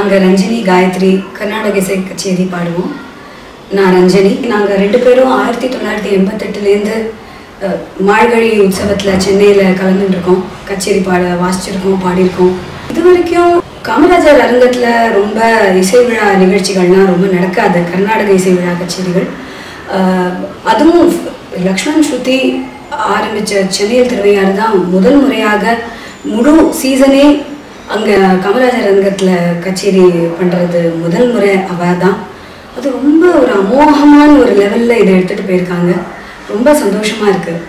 நாங்கள் ரஞ்சனி காயத்ரி கர்நாடக இசை கச்சேரி பாடுவோம் நான் ரஞ்சனி நாங்கள் ரெண்டு பேரும் ஆயிரத்தி தொள்ளாயிரத்தி எண்பத்தெட்டுலேருந்து மாழ்கழி உற்சவத்தில் சென்னையில் கலந்துட்டுருக்கோம் கச்சேரி பாட வாசிச்சிருக்கோம் பாடியிருக்கோம் இது வரைக்கும் காமராஜர் அரங்கத்தில் ரொம்ப இசை விழா நிகழ்ச்சிகள்லாம் ரொம்ப நடக்காது கர்நாடக இசை விழா கச்சேரிகள் அஹ், அதுவும் லக்ஷ்மண் ஸ்ருதி ஆரம்பித்த சென்னையில் திருவையாறு தான் முதல் முறையாக முழு சீசனே அங்கே காமராஜர் அரங்கத்தில் கச்சேரி பண்ணுறது முதல் முறை அவ தான் அது ரொம்ப ஒரு அமோகமான ஒரு லெவலில் இதை எடுத்துகிட்டு போயிருக்காங்க ரொம்ப சந்தோஷமாக இருக்குது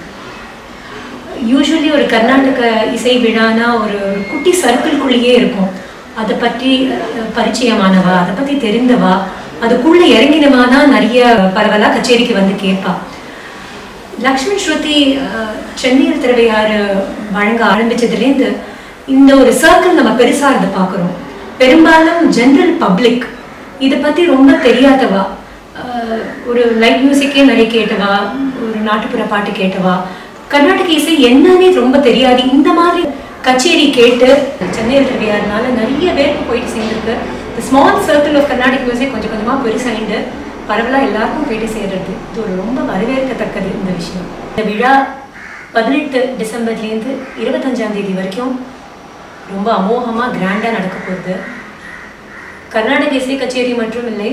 யூஸ்வலி ஒரு கர்நாடக இசை விழானா ஒரு குட்டி சர்க்கிள்குள்ளேயே இருக்கும் அதை பற்றி அஹ், பரிச்சயமானவா அதை பற்றி தெரிந்தவா அதுக்குள்ளே இறங்கினவா தான் நிறைய பரவலாக கச்சேரிக்கு வந்து கேட்பா லக்ஷ்மண் ஸ்ருதி அஹ், சென்னையில் திருவையாறு வழங்க ஆரம்பிச்சதுலேருந்து இந்த ஒரு சர்க்கிள் நம்ம பெருசாக இருந்து பார்க்குறோம் பெரும்பாலும் ஜென்ரல் பப்ளிக் இதை பற்றி ரொம்ப தெரியாதவா அஹ், ஒரு லைட் மியூசிக்கே நிறைய கேட்டவா ஒரு நாட்டுப்புற பாட்டு கேட்டவா கர்நாடக இசை என்னன்னே ரொம்ப தெரியாது இந்த மாதிரி கச்சேரி கேட்டு சென்னையில் திருவையாறுனால நிறைய பேருக்கு போயிட்டு சேர்ந்துருக்கு இந்த small circle of Carnatic music கொஞ்சம் கொஞ்சமாக பெருசாயிண்டு பரவலாக எல்லாருக்கும் போயிட்டு சேர்றது இது ஒரு ரொம்ப வரவேற்கத்தக்கது இந்த விஷயம் இந்த விழா பதினெட்டு டிசம்பர்லேருந்து இருபத்தஞ்சாம் தேதி வரைக்கும் ரொம்ப அமோகமாக கிராண்டாக நடக்க போகுது கர்நாடக இசை கச்சேரி மட்டும் இல்லை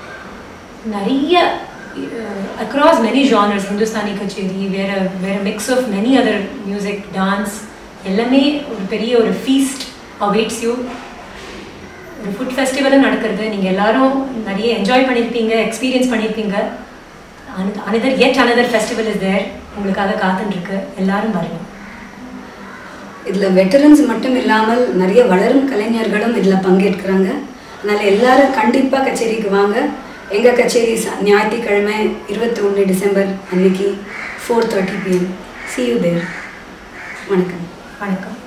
நிறைய அக்ராஸ் மெனி ஜானர்ஸ் ஹிந்துஸ்தானி கச்சேரி வேற வேற mix of many other music dance எல்லாமே ஒரு பெரிய ஒரு ஃபீஸ்ட் அவேட்ஸ் யூ ஒரு ஃபுட் ஃபெஸ்டிவலும் நடக்கிறது நீங்கள் எல்லாரும் நிறைய என்ஜாய் பண்ணியிருப்பீங்க எக்ஸ்பீரியன்ஸ் பண்ணியிருப்பீங்க another yet another festival is there உங்களுக்காக காத்துட்டுருக்கு எல்லாரும் வரணும் இதில் வெட்டரன்ஸ் மட்டும் இல்லாமல் நிறைய வளரும் கலைஞர்களும் இதில் பங்கேற்கிறாங்க அதனால் எல்லாரும் கண்டிப்பாக கச்சேரிக்கு வாங்க எங்கள் கச்சேரி ச- ஞாயிற்றுக்கிழமை இருபத்தி ஒன்று டிசம்பர் அன்னைக்கு four thirty PM see you there வணக்கம் வணக்கம்